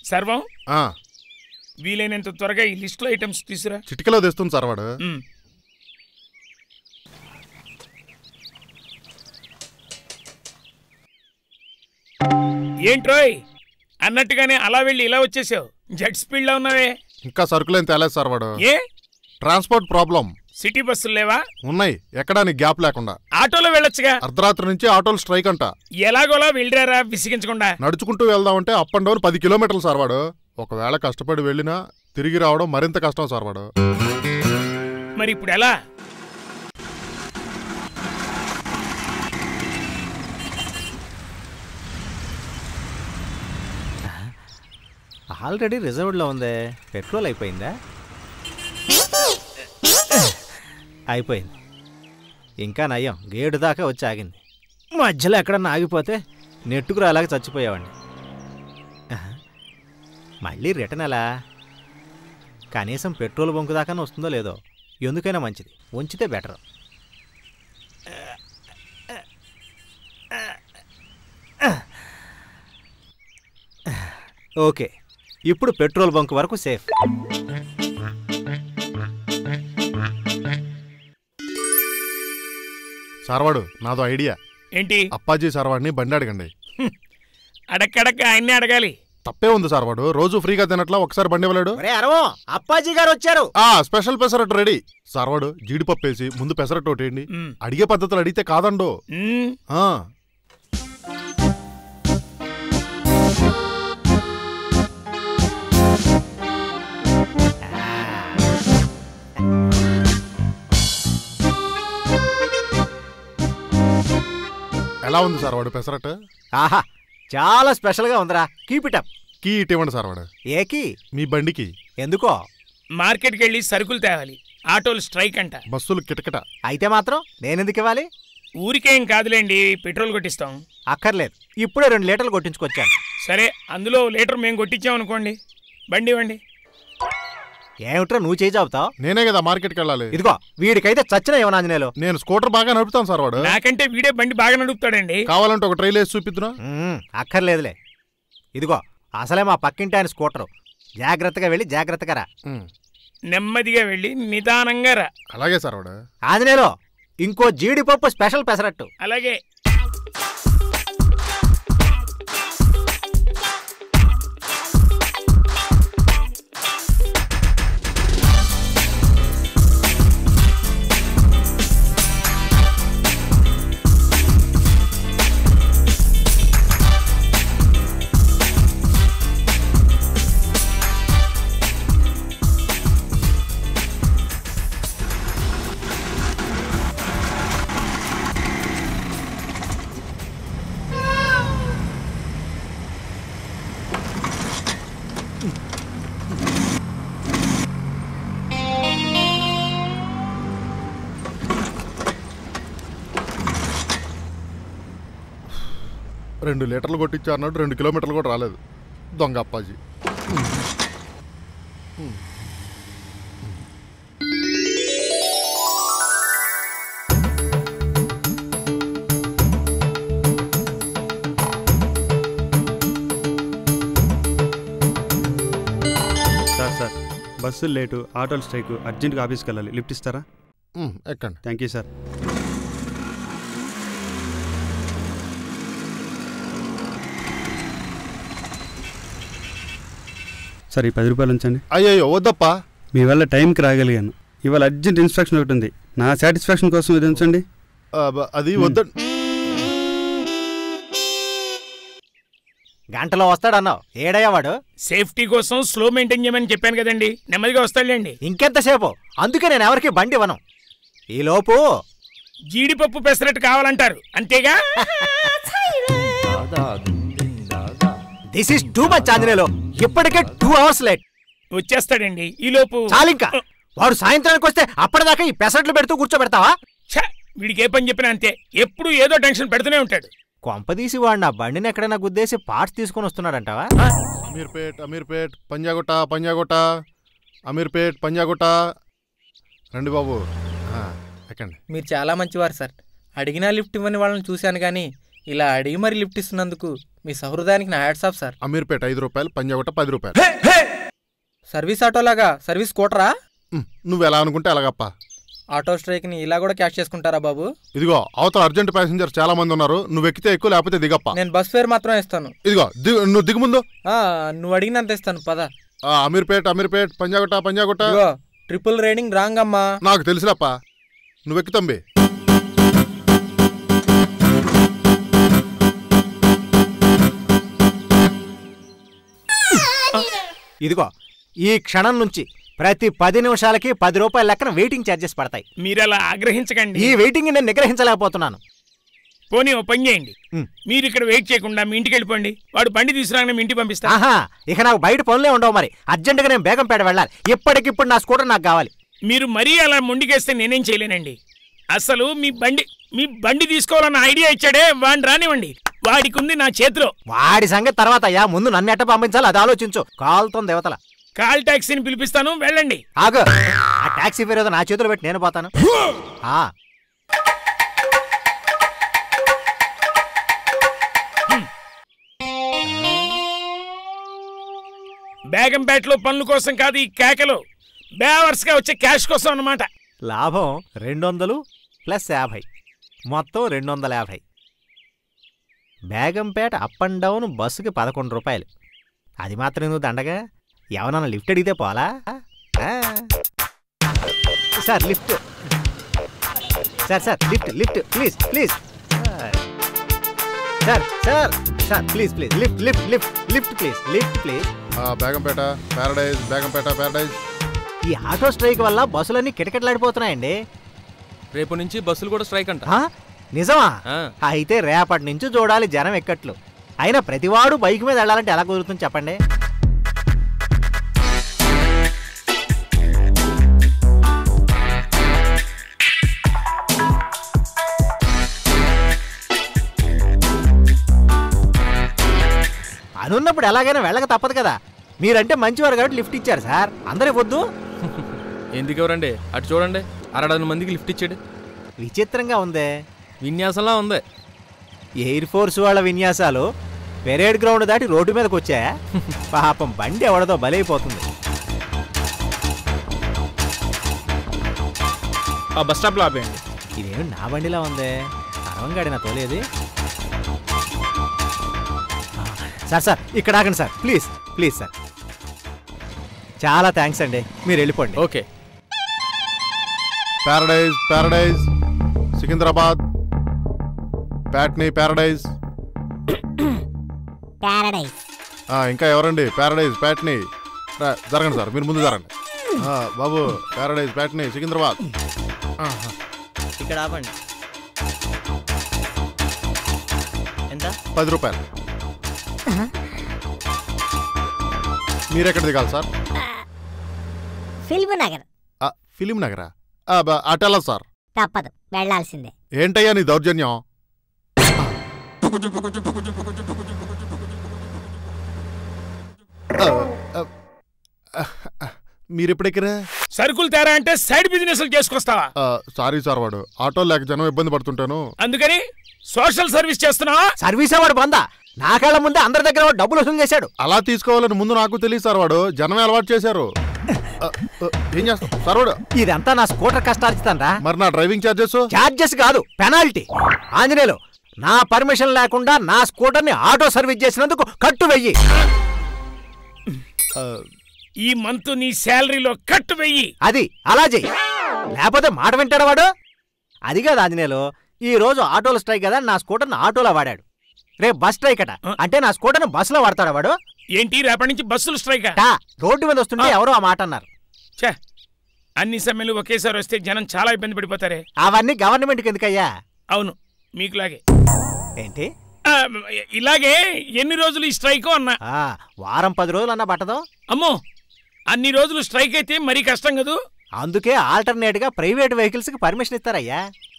సర్వం ఆ, వీలైనంత త్వరగా ఈ లిస్ట్లో ఐటమ్స్ తీసురా చిటికలో తెస్తుంది సార్ వాడు ఉమ్. ఏంట్రోయ్ అన్నట్టుగానే అలా వెళ్ళి ఇలా వచ్చేసావు జెట్ స్పీడ్లో ఉన్నావే ఇంకా సరుకులేం తేలేదు సార్ వాడు ఏ ట్రాన్స్పోర్ట్ ప్రాబ్లం సిటీ బస్సులు లేవా ఉన్నాయి ఎక్కడా నీకు గ్యాప్ లేకుండా ఆటోలో వెళ్ళొచ్చుగా అర్ధరాత్రి నుంచి ఆటోలు స్ట్రైక్ అంట ఎలాగోలా వెళ్ళిరారా విసిగించకుండా నడుచుకుంటూ వెళ్దామంటే అప్ అండ్ డౌన్ పది కిలోమీటర్లు సార్ వాడు ఒకవేళ కష్టపడి వెళ్ళినా తిరిగి రావడం మరింత కష్టం సార్ వాడు మరి ఇప్పుడు ఎలా ఆల్రెడీ రిజర్వ్డ్లో ఉందే పెట్రోల్ అయిపోయిందా అయిపోయింది ఇంకా నయ్యం గేటు దాకా వచ్చి ఆగింది మధ్యలో ఎక్కడన్నా ఆగిపోతే నెట్టుకు రాలాగా చచ్చిపోయావండి ఆహా. మళ్ళీ రిటర్న్ ఎలా కనీసం పెట్రోల్ బంకు దాకా వస్తుందో లేదో ఎందుకైనా మంచిది ఉంచితే బెటర్ ఓకే ఇప్పుడు పెట్రోల్ బంక్ వరకు సేఫ్ సార్వాడు నాదో ఐడియా ఏంటి అప్పాజీ సార్వాడిని బండి అడగండి అడక్కడక్క ఆయన్నే అడగాలి తప్పే ఉంది సార్వాడు రోజు ఫ్రీగా తినట్లా ఒకసారి బండి ఇవ్వలేడు ఒరే అరవో అప్పాజీ గారు వచ్చారు ఆ స్పెషల్ పెసరట్టు రెడీ సార్వాడు జీడిపప్పు వేసి ముందు పెసరట్టు ఒకటేయండి మ్. అడిగే పద్ధతులు అడిగితే కాదండో మ్మ్. ఆ ఎలా ఉంది సార్ వాడు పెసరట్టు ఆహా చాలా స్పెషల్గా ఉందిరా కీప్ ఇట్ అప్ కీ ఇటు ఇవ్వండి సార్ వాడు ఏకి మీ బండికి ఎందుకో మార్కెట్కి వెళ్ళి సరుకులు తేవాలి ఆటోలు స్ట్రైక్ అంట బస్సులు కిటకిట అయితే మాత్రం నేనెందుకు ఇవ్వాలి ఊరికేం కాదులేండి పెట్రోల్ కొట్టిస్తాం అక్కర్లేదు ఇప్పుడే రెండు లీటర్లు కొట్టించుకొచ్చాను సరే అందులో ఓ లీటర్ మేము కొట్టించాం అనుకోండి బండి ఇవ్వండి ఏమిట్రా నువ్వు చేయి చాపుతావు నేనే కదా మార్కెట్కి వెళ్ళాలి ఇదిగో వీడికైతే చచ్చిన ఏమనాంజనేయులు నేను స్కూటర్ బాగా నడుపుతాను సార్ వాడు నాకంటే వీడే బండి బాగా నడుపుతాడండి కావాలంటే ఒక ట్రైల్ వేసి చూపిద్దునా మ్మ్, అక్కర్లేదులే ఇదిగో అసలే మా పక్కింటి ఆయన స్కూటరు జాగ్రత్తగా వెళ్ళి జాగ్రత్తగా రా ఉమ్, నెమ్మదిగా వెళ్ళి నిదానంగా రా అలాగే సార్ వాడు ఆంజనేయులు ఇంకో జీడిపప్పు స్పెషల్ పెసరట్టు అలాగే రెండు లీటర్లు కొట్టించారు అన్నాడు రెండు కిలోమీటర్లు కూడా రాలేదు దొంగ అప్పాజీ సార్ సార్ బస్సులు లేటు ఆటోలు స్ట్రైక్ అర్జెంట్గా ఆఫీస్కి వెళ్ళాలి లిఫ్ట్ ఇస్తారా ఉమ్, ఎక్కండి థ్యాంక్ యూ సార్ సార్ ఈ పది రూపాయలు ఉంచండి అయ్యయ్యో వద్దప్పా మీ వల్ల టైంకి రాగలిగాను ఇవాళ అర్జెంట్ ఇన్స్ట్రక్షన్ ఒకటి ఉంది నా సాటిస్ఫాక్షన్ కోసం ఇది ఉంచండి ఆ, బ- అది వద్ద గంటలో వస్తాడన్నావు ఏడయ్యా వాడు సేఫ్టీ కోసం స్లో మెయింటైన్ చేయమని చెప్పాను కదండి నెమ్మదిగా వస్తాడులేండి ఇంకెంతసేపు అందుకే నేను ఎవరికి బండి ఇవ్వను ఈలోపు జీడిపప్పు పెసరట్టు కావాలంటారు అంతేగా this is too much Anjaneyulu ఇప్పటికే టూ అవర్స్ లేట్ వచ్చేస్తాడండి ఈలోపు చాలింకా వాడు సాయంత్రానికి వస్తే అప్పటిదాకా ఈ పెసరట్లు పెడుతూ కూర్చోబెడతావా ఛ, వీడికి ఏ పని చెప్పినా అంతే ఎప్పుడు ఏదో టెన్షన్ పెడుతూనే ఉంటాడు కొంపదీసి వాడు నా బండిని ఎక్కడైనా గుద్దేసి పార్ట్స్ తీసుకొని వస్తున్నాడంటావా అమీర్పేట్ అమీర్పేట్ పంజాగుట్ట పంజాగుట్ట అమీర్పేట్ పంజాగుట్ట రండి బాబు ఆ, ఎక్కండి మీరు చాలా మంచివారు సార్ అడిగినా లిఫ్ట్ ఇవ్వని వాళ్ళని చూశాను కానీ ఇలా అడిగి మరి లిఫ్ట్ ఇస్తున్నందుకు మీ సహృదయానికి నా హ్యాట్స్ ఆఫ్ సార్ అమీర్పేట ఐదు రూపాయలు పంజాగుట్ట పది రూపాయలు సర్వీస్ ఆటోలాగా సర్వీస్ స్కూటరా ఉమ్, నువ్వు ఎలా అనుకుంటే అలాగప్ప ఆటో స్ట్రైక్ని ఇలా కూడా క్యాష్ చేసుకుంటారా బాబు ఇదిగో అవతల అర్జెంట్ ప్యాసింజర్ చాలా మంది ఉన్నారు నువ్వు ఎక్కితే ఎక్కువ లేకపోతే దిగప్ప నేను బస్ ఫేర్ మాత్రమే ఇస్తాను ఇదిగో దిగు నువ్వు దిగు ముందు ఆ, నువ్వు అడిగినంత ఇస్తాను పద ఆ, అమీర్పేట్ అమీర్పేట్ పంజాగుట్ట పంజాగుట్ట ఇదిగో ట్రిపుల్ రైడింగ్ రాంగ్ అమ్మా నాకు తెలుసులేప్ప నువ్వు ఎక్కు తంబి ఇదిగో ఈ క్షణం నుంచి ప్రతి పది నిమిషాలకి పది రూపాయల లెక్కన వెయిటింగ్ ఛార్జెస్ పడతాయి మీరలా ఆగ్రహించకండి ఈ వెయిటింగ్ నేను నిగ్రహించలేకపోతున్నాను పోనీ ఓ పని చేయండి ఉమ్. మీరు ఇక్కడ వెయిట్ చేయకుండా మీ ఇంటికి వెళ్ళిపోండి వాడు బండి తీసుకురాగానే మీ ఇంటికి పంపిస్తా ఆహా ఇక నాకు బయట పనులే ఉండవు మరి అర్జెంటుగా నేను బేగంపేట వెళ్ళాలి ఇప్పటికిప్పుడు నా స్కూటర్ నాకు కావాలి మీరు మరీ అలా మొండికేస్తే నేనేం చేయలేనండి అసలు మీ బండి మీ బండి తీసుకోవాలన్న ఐడియా ఇచ్చాడే వాడిని రానివ్వండి వాడికి ఉంది నా చేతిలో వాడి సంగతి తర్వాత అయ్యా ముందు నన్ను ఎట్ట పంపించాలి అది ఆలోచించు కాలుతుంది దేవతల కాల్ టాక్సీని పిలిపిస్తాను వెళ్ళండి ఆగు ఆ టాక్సీ ఫేర్ ఏదో నా చేతిలో పెట్టి నేను పోతాను ఆ బేగంపేటలో పనుల కోసం కాదు ఈ కేకలు బేవర్స్గా వచ్చే క్యాష్ కోసం అన్నమాట లాభం రెండు వందలు ప్లస్ యాభై మొత్తం రెండు వందల యాభై బేగంపేట అప్ అండ్ డౌన్ బస్సుకి పదకొండు రూపాయలు అది మాత్రం నువ్వు దండగా ఎవరన్నా లిఫ్ట్ అడిగితే పోలా ఆ. Sir lift sir sir lift lift please please sir sir sir please please lift lift lift lift please lift please ఆ, బేగంపేట ప్యారడైజ్ బేగంపేట ప్యారడైజ్ ఈ ఆటో స్ట్రైక్ వల్ల బస్సులన్నీ కిటకిటలాడిపోతున్నాయండి రేపు నుంచి బస్సులు కూడా స్ట్రైక్ అంట ఆ? నిజమా ఆ. అయితే రేపటి నుంచి చూడాలి జనం ఎక్కట్లు అయినా ప్రతివాడు బైక్ మీద వెళ్ళాలంటే ఎలా కుదురుతుంది చెప్పండి అనున్నప్పుడు ఎలాగైనా వెళ్ళక తప్పదు కదా మీరంటే మంచివారు కాబట్టి లిఫ్ట్ ఇచ్చారు సార్ అందరి వద్దు ఎందుకు ఎవరండి అటు చూడండి అరడని మందికి లిఫ్ట్ ఇచ్చాడు విచిత్రంగా ఉందే విన్యాసంలా ఉంది ఎయిర్ ఫోర్స్ వాళ్ళ విన్యాసాలు పెరేడ్ గ్రౌండ్ దాటి రోడ్డు మీదకి వచ్చాయా పాపం బండి ఎవడదో బలైపోతుంది ఆ బస్ స్టాప్లో ఆపేయండి ఇదేమి నా బండిలా ఉందే అరవంగాడి నా తోలేది ఆ, సార్ సార్ ఇక్కడ ఆగండి సార్ ప్లీజ్ ప్లీజ్ సార్ చాలా థ్యాంక్స్ అండి మీరు వెళ్ళిపోండి okay Paradise Paradise Secunderabad Patny Paradise Paradise ఆ, ఇంకా ఎవరండి ప్యారడైజ్ ప్యాట్నీ రా, జరగండి సార్ మీరు ముందు జరగండి ఆ, బాబు ప్యారడైజ్ ప్యాట్నీ సికింద్రాబాద్ ఆహా. ఇక్కడ ఆపండి ఎంత పది రూపాయలు మీరెక్కడ దిగాలి సార్ ఫిల్మ్ నగర్ ఆ, ఫిలిం నగరా ఆ, బ- అటెలా సార్ తప్పదు వెళ్లాల్సిందే ఏంటయ్యా నీ దౌర్జన్యం ఆ, ఆ, ఆ, మీరెప్పుడెక్కరా సరుకులు తేరా అంటే సైడ్ బిజినెస్లు చేసుకొస్తావా ఆ, సారీ సార్ వాడు ఆటో లేక జనం ఇబ్బంది పడుతుంటాను అందుకని సోషల్ సర్వీస్ చేస్తున్నావా సర్వీస్ వాడు బందా నా కళ్ళ ముందే అందరి దగ్గర వాడు డబ్బులు వసూలు చేశాడు అలా తీసుకోవాలని ముందు నాకు తెలియదు సార్ వాడు జనమే అలవాటు చేశారు ఆ, ఆ, ఏం చేస్తాం సార్ వాడు ఇదంతా నా స్కూటర్ కష్టార్జితంరా మరి నా డ్రైవింగ్ ఛార్జెస్ ఛార్జెస్ కాదు పెనాల్టీ ఆంజనేయులు నా పర్మిషన్ లేకుండా నా స్కూటర్ని ఆటో సర్వీస్ చేసినందుకు కట్టు వెయ్యి ఈ మంత్ నీ శాలరీలో కట్టు వెయ్యి అది అలా చెయ్యి లేకపోతే మాట వింటాడు వాడు అది కాదు ఆంజనేయులు ఈ రోజు ఆటోలో స్ట్రైక్ కదా నా స్కూటర్ని ఆటోలో వాడాడు రేపు బస్ స్ట్రైక్ అట అంటే నా స్కూటర్ని బస్సులో వాడతాడా వాడు ఏంటి రేపటి నుంచి బస్సులు స్ట్రైక్ టా రోడ్డు మీద వస్తుంటే ఎవరో ఆ మాట అన్నారు ఛే అన్ని సమ్మెలు ఒకేసారి వస్తే జనం చాలా ఇబ్బంది పడిపోతారే అవన్నీ గవర్నమెంట్కి ఎందుకయ్యా అవును మీకులాగే ఏంటి ఆ, ఇలాగే ఎన్ని రోజులు ఈ స్ట్రైక్ అన్నా ఆ వారం పది రోజులు అన్న పట్టదు అమ్మో అన్ని రోజులు స్ట్రైక్ అయితే మరీ కష్టం కదూ అందుకే ఆల్టర్నేట్ గా ప్రైవేట్ వెహికల్స్ కి పర్మిషన్ ఇస్తారయ్యా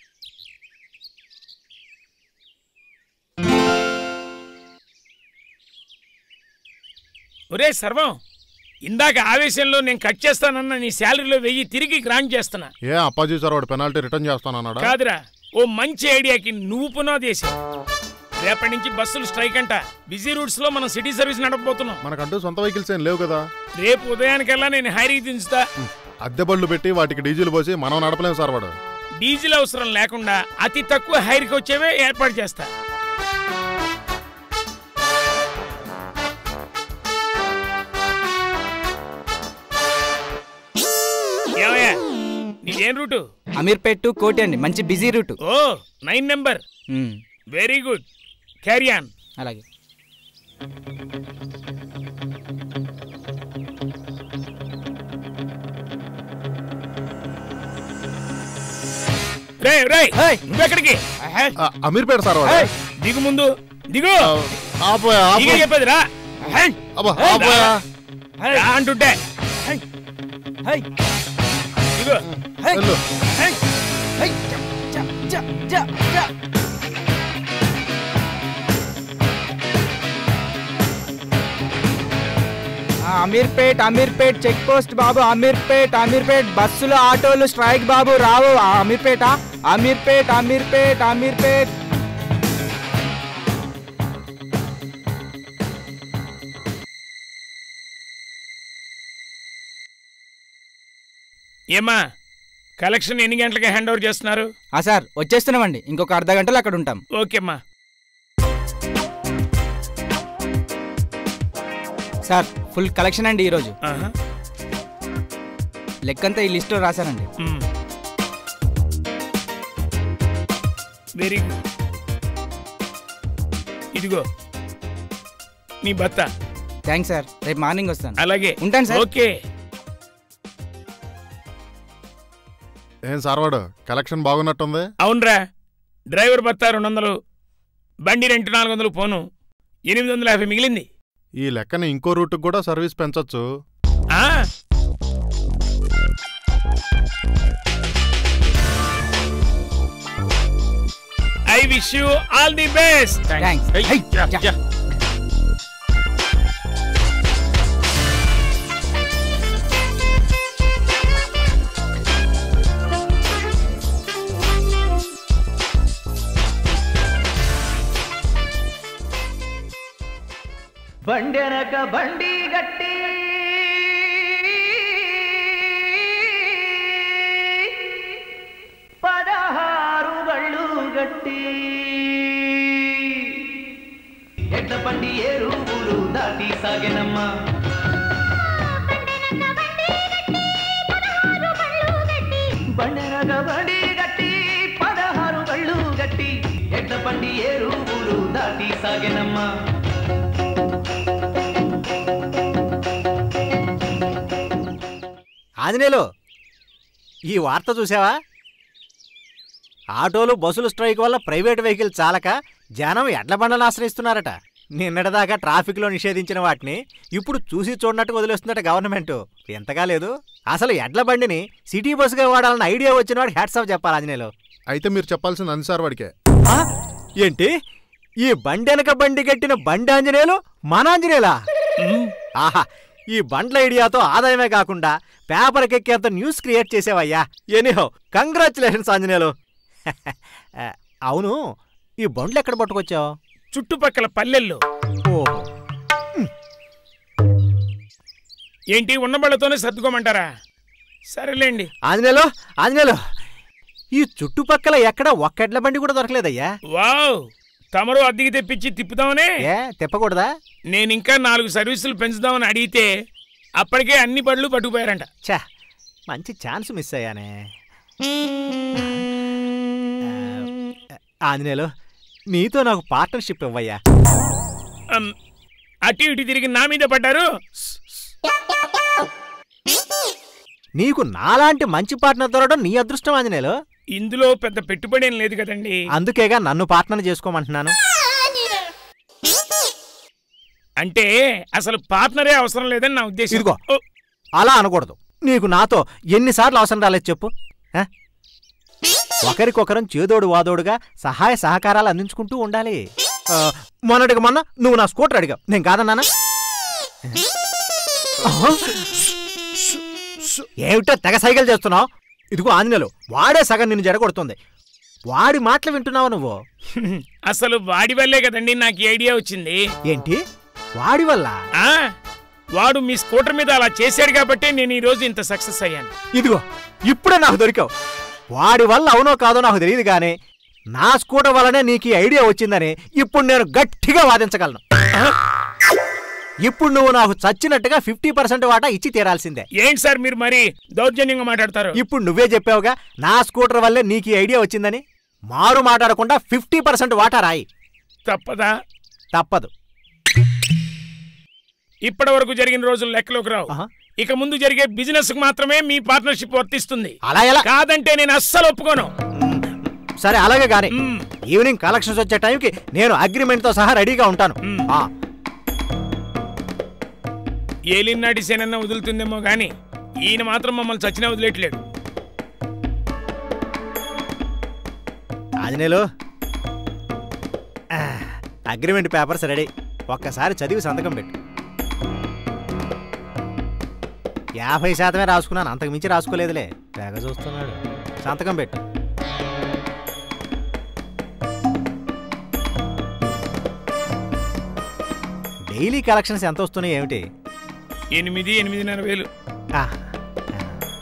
ఒరే సర్వం ఇందాక ఆవేశంలో నేను కట్ చేస్తానన్న నీ శాలరీలో వెయ్యి తిరిగి గ్రాంట్ చేస్తున్నా ఏ అప్పాజీ సార్ వాడు పెనాల్టీ రిటర్న్ చేస్తానన్నాడా కాదురా ఓ మంచి ఐడియాకి నువ్వు పునాదేశావు రేపటి నుంచి బస్సులు స్ట్రైక్ అంట బిజీ రూట్స్ లో మనం సిటీ సర్వీస్ నడపబోతున్నాం మనకంటూ సొంత వెహికల్స్ ఏం లేవు కదా రేపు ఉదయానికల్లా నేను హైరీకి దించుతా అద్దె బళ్ళు పెట్టి వాటికి డీజిల్ పోసి మనం నడపలేము సార్ వాడు డీజిల్ అవసరం లేకుండా అతి తక్కువ హైర్కి వచ్చేవే ఏర్పాటు చేస్తా ఏమయ్యా నీదేం రూటు అమీర్పేట్ టు కోటి అండి మంచి busy route O nine number very good carry on అలాగే రే రే హేయ్! నువ్వెక్కడికి ఆ, అమీర్పేట సార్ వాడు హేయ్, దిగు ముందు దిగు ఆ, ఆపోయా దిగే ఆపు చెప్పేది రా హేయ్, అబ్బా ఆపోయా రా అంటుంటే హేయ్, హై దిగు వెళ్ళు హేయ్. హై జ జ జ జ ఆ, అమీర్పేట్ అమీర్పేట్ చెక్ పోస్ట్ బాబు అమీర్పేట్ అమీర్పేట్ బస్సులు ఆటోలు స్ట్రైక్ బాబు రావు ఆ, అమీర్పేట అమీర్పేట్ అమీర్పేట్ అమీర్పేట్ ఏమ్మా కలెక్షన్ ఎన్ని గంటలకి హ్యాండ్ ఓవర్ చేస్తున్నారు ఆ సార్ వచ్చేస్తున్నామండి ఇంకొక అర్ధ గంటలో అక్కడ ఉంటాం ఓకేమ్మా సార్ ఫుల్ కలెక్షన్ అండి ఈరోజు ఆహా. లెక్కంతా ఈ లిస్ట్లో రాశానండి మ్మ్. వెరీ గుడ్ ఇదిగో నీ భర్త థ్యాంక్స్ సార్ రేపు మార్నింగ్ వస్తాను అలాగే ఉంటాను సార్. ఓకే ఏం సార్ వాడు కలెక్షన్ బాగున్నట్టుంది అవునరా డ్రైవర్ భర్త రెండు వందలు బండి రెంట్ నాలుగు వందలు పోను ఎనిమిది వందల యాభై మిగిలింది ఈ లెక్కన ఇంకో రూట్కి కూడా సర్వీస్ పెంచొచ్చు ఆ I wish you all the best thanks hi, జ. బండెనక బండి గట్టి పదహారు బళ్ళు గట్టి ఎడ్ల బండి ఏరువులు దాటి సాగెనమ్మా బండెనక బండి గట్టి పదహారు బళ్ళు గట్టి ఎడ్ల బండి ఏరువులు దాటి సాగెనమ్మా ఆంజనేయులు ఈ వార్త చూసావా ఆటోలు బస్సులు స్ట్రైక్ వల్ల ప్రైవేట్ వెహికల్ చాలక జనం ఎడ్ల బండలు ఆశ్రయిస్తున్నారట నిన్నటిదాకా ట్రాఫిక్లో నిషేధించిన వాటిని ఇప్పుడు చూసి చూడనట్టు వదిలేస్తుందట గవర్నమెంట్ ఎంతగా లేదు అసలు ఎడ్ల బండిని సిటీ బస్సుగా వాడాలన్న ఐడియా వచ్చిన వాడు హ్యాట్స్ ఆఫ్ చెప్పాలి ఆంజనేయులు అయితే మీరు చెప్పాల్సింది అంది సార్ వాడికే ఆ? ఏంటి ఈ బండి వెనక బండి కట్టిన బండి ఆంజనేయులు మన ఆంజనేయులా ఆహా ఈ బండ్ల ఐడియాతో ఆదాయమే కాకుండా పేపర్కి ఎక్కేంత న్యూస్ క్రియేట్ చేసేవయ్యా ఎనీహో కంగ్రాచులేషన్స్ ఆంజనేయులు ఆ, అవును ఈ బండ్లు ఎక్కడ పట్టుకొచ్చావు చుట్టుపక్కల పల్లెల్లో ఓహో ఏంటి ఉన్న బళ్ళతోనే సర్దుకోమంటారా సరేలేండి ఆంజనేయులు ఆంజనేయులు ఈ చుట్టుపక్కల ఎక్కడ ఒక్క ఎడ్ల బండి కూడా దొరకలేదయ్యా వావ్ తమరు అద్దెకి తెప్పించి తిప్పుదామనే ఏ తిప్పకూడదా నేను ఇంకా నాలుగు సర్వీసులు పెంచుదామని అడిగితే అప్పటికే అన్ని బళ్ళు పట్టుకుపోయారంట ఛా మంచి ఛాన్స్ మిస్ అయ్యానే ఆ, ఆంజనేయులు నీతో నాకు పార్ట్నర్షిప్ ఇవ్వయ్యా అమ్, అటు ఇటు తిరిగి నా మీద పడ్డారు నీకు నాలాంటి మంచి పార్ట్నర్ దొరకడం నీ అదృష్టం ఆంజనేయులు ఇందులో పెద్ద పెట్టుబడి ఏం లేదు కదండి అందుకేగా నన్ను పార్ట్నర్ చేసుకోమంటున్నాను అంటే అసలు పార్ట్నరే అవసరం లేదని నా ఉద్దేశం ఇదిగో. ఓ, అలా అనకూడదు నీకు నాతో ఎన్నిసార్లు అవసరం రాలేదు చెప్పు ఆ? ఒకరికొకరం చేదోడు వాదోడుగా సహాయ సహకారాలు అందించుకుంటూ ఉండాలి ఆ, మొన్నటికి మొన్న నువ్వు నా స్కూటర్ అడిగావు నేను కాదన్నానా ఆహా. ఏమిటో తెగ సైకిల్ చేస్తున్నావు ఇదిగో ఆంజనేయులు వాడే సగం నిన్ను జడగొడుతుంది వాడి మాటలు వింటున్నావు నువ్వు అసలు వాడి వల్లే కదండి నాకు ఈ ఐడియా వచ్చింది ఏంటి వాడి వల్ల ఆ వాడు మీ స్కూటర్ మీద అలా చేశాడు కాబట్టి నేను ఈ రోజు ఇంత సక్సెస్ అయ్యాను ఇదిగో ఇప్పుడే నాకు దొరికావు వాడి వల్ల అవునో కాదో నాకు తెలియదు కానీ నా స్కూటర్ వల్లనే నీకు ఈ ఐడియా వచ్చిందని ఇప్పుడు నేను గట్టిగా వాదించగలను ఇప్పుడు నువ్వు నాకు చచ్చినట్టుగా ఫిఫ్టీ పర్సెంట్ వాటా ఇచ్చి తీరాల్సిందే ఏంటి సార్ మీరు మరి దౌర్జన్యంగా మాట్లాడతారు ఇప్పుడు నువ్వే చెప్పావుగా నా స్కూటర్ వల్లే నీకు ఈ ఐడియా వచ్చిందని మారు మాట్లాడకుండా ఫిఫ్టీ పర్సెంట్ వాటా రాయి తప్పదా తప్పదు ఇప్పటి వరకు జరిగిన రోజులు లెక్కలోకి రావు ఆహా. ఇక ముందు జరిగే బిజినెస్ కు మాత్రమే మీ పార్ట్నర్షిప్ వర్తిస్తుంది అలా ఎలా కాదంటే నేను అస్సలు ఒప్పుకోను సరే అలాగే గాని మ్మ్. ఈవినింగ్ కలెక్షన్స్ వచ్చే టైంకి నేను అగ్రిమెంట్ తో సహా రెడీగా ఉంటాను మ్మ్. ఆ, ఏలినాటి సేనన్న వదులుతుందేమో గాని ఈయన మాత్రం మమ్మల్ని చచ్చినా వదిలేట్లేడు ఆంజనేయులు ఆ, అగ్రిమెంట్ పేపర్స్ రెడీ ఒక్కసారి చదివి సంతకం పెట్టు యాభై శాతమే రాసుకున్నాను అంతకు మించి రాసుకోలేదులే తెగ చూస్తున్నాడు సంతకం పెట్టు డైలీ కలెక్షన్స్ ఎంత వస్తున్నాయి ఏమిటి ఎనిమిది ఎనిమిదిన్నర వేలు ఆ, ఆ.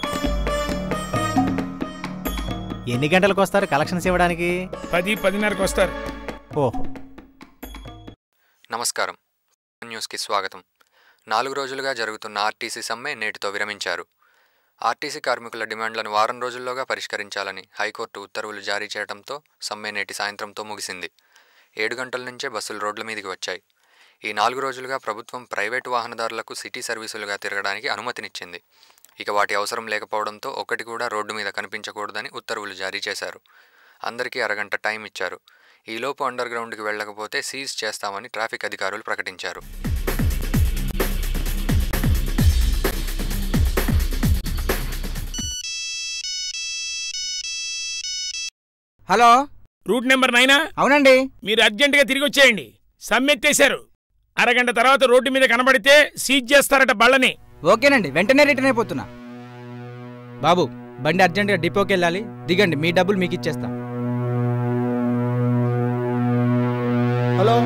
ఎన్ని గంటలకు వస్తారు కలెక్షన్స్ ఇవ్వడానికి పది పదిన్నరకు వస్తారు ఓహో నమస్కారం న్యూస్కి స్వాగతం నాలుగు రోజులుగా జరుగుతున్న ఆర్టీసీ సమ్మె నేటితో విరమించారు ఆర్టీసీ కార్మికుల డిమాండ్లను వారం రోజుల్లోగా పరిష్కరించాలని హైకోర్టు ఉత్తర్వులు జారీ చేయడంతో సమ్మె నేటి సాయంత్రంతో ముగిసింది ఏడు గంటల నుంచే బస్సులు రోడ్ల మీదికి వచ్చాయి ఈ నాలుగు రోజులుగా ప్రభుత్వం ప్రైవేటు వాహనదారులకు సిటీ సర్వీసులుగా తిరగడానికి అనుమతినిచ్చింది ఇక వాటి అవసరం లేకపోవడంతో ఒక్కటి కూడా రోడ్డు మీద కనిపించకూడదని ఉత్తర్వులు జారీ చేశారు అందరికీ అరగంట టైం ఇచ్చారు ఈలోపు అండర్ గ్రౌండ్కి వెళ్ళకపోతే సీజ్ చేస్తామని ట్రాఫిక్ అధికారులు ప్రకటించారు హలో రూట్ నెంబర్ నైనా అవునండి మీరు అర్జెంటుగా తిరిగి వచ్చేయండి సమ్మెత్తేశారు అరగంట తర్వాత రోడ్డు మీద కనబడితే సీజ్ చేస్తారట బళ్ళని ఓకేనండి వెంటనే రిటర్న్ అయిపోతున్నా బాబు బండి అర్జెంటుగా డిపోకి వెళ్ళాలి దిగండి మీ డబ్బులు మీకు ఇచ్చేస్తా హలో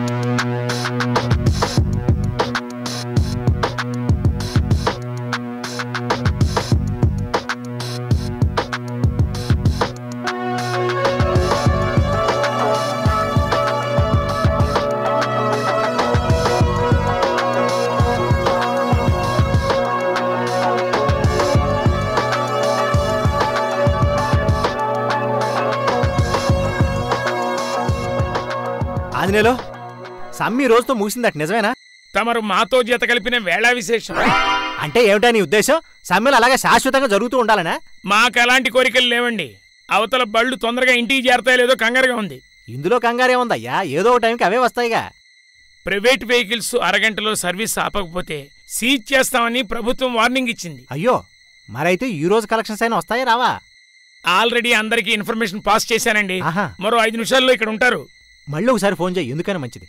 ఆంజనేయులు సమ్మి రోజుతో ముగిసిందట నిజమేనా తమరు మాతో జత కలిపిన వేళా విశేషం అంటే ఏమిటా నీ ఉద్దేశం సమ్మెలు అలాగే శాశ్వతంగా జరుగుతూ ఉండాలనా మాకు అలాంటి కోరికలు లేవండి అవతల బళ్ళు తొందరగా ఇంటికి చేరతాయో లేదో కంగారుగా ఉంది ఇందులో కంగారే ఉందయ్యా ఏదో ఒక టైంకి అవే వస్తాయిగా ప్రైవేట్ వెహికల్స్ అరగంటలో సర్వీస్ ఆపకపోతే సీజ్ చేస్తామని ప్రభుత్వం వార్నింగ్ ఇచ్చింది అయ్యో మరైతే ఈ రోజు కలెక్షన్స్ అయినా వస్తాయా రావా ఆల్రెడీ అందరికీ ఇన్ఫర్మేషన్ పాస్ చేశానండి ఆహా మరో ఐదు నిమిషాల్లో ఇక్కడ ఉంటారు మళ్ళీ ఒకసారి ఫోన్ చేయి ఎందుకని మంచిది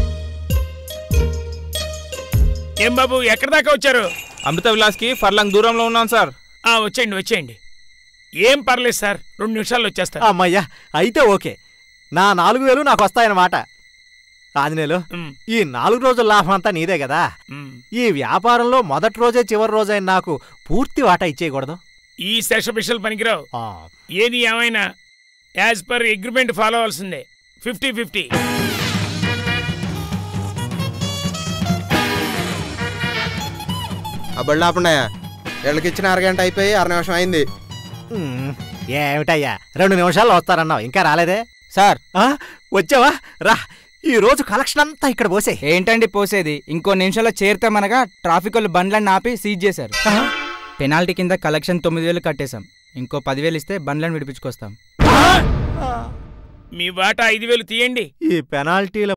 ఏం బాబు ఎక్కడి దాకా వచ్చారు అమృత విలాస్కి ఫర్లాంగ్ దూరంలో ఉన్నాం సార్ ఆ వచ్చేయండి వచ్చేయండి ఏం పర్లేదు సార్ రెండు నిమిషాల్లో వచ్చేస్తారు అమ్మయ్యా అయితే ఓకే నా నాలుగు వేలు నాకు వస్తాయన్నమాట ఆంజనేయులు ఉమ్, ఈ నాలుగు రోజుల లాభం అంతా నీదే కదా ఉమ్. ఈ వ్యాపారంలో మొదటి రోజే చివరి రోజైన నాకు పూర్తి వాటా ఇచ్చేయకూడదు ఈ స్పెషల్ పనికిరావు ఆ, ఏది ఏమైనా యాజ్ పర్ అగ్రిమెంట్ ఫాలో అవ్వాల్సిందే ఫిఫ్టీ ఫిఫ్టీ ఆ బళ్ళు ఆపండాయా వీళ్ళకి ఇచ్చిన అరగంట అయిపోయి అర నిమిషం అయింది ఉమ్, ఏమిటయ్యా రెండు నిమిషాల్లో వస్తారన్నావు ఇంకా రాలేదే సార్ ఆ, వచ్చావా రా ఈ రోజు కలెక్షన్ అంతా ఇక్కడ పోసే ఏంటండి పోసేది ఇంకో నిమిషంలో చేరుతామనగా ట్రాఫిక్ వాళ్ళు బండ్లన్నీ ఆపి సీజ్ చేశారు పెనాల్టీ కింద కలెక్షన్ తొమ్మిది వేలు కట్టేశాం ఇంకో పదివేలు ఇస్తే బండ్లను విడిపించుకొస్తాం మీ వాటా ఐదు వేలు తీయండి ఈ పెనాల్టీల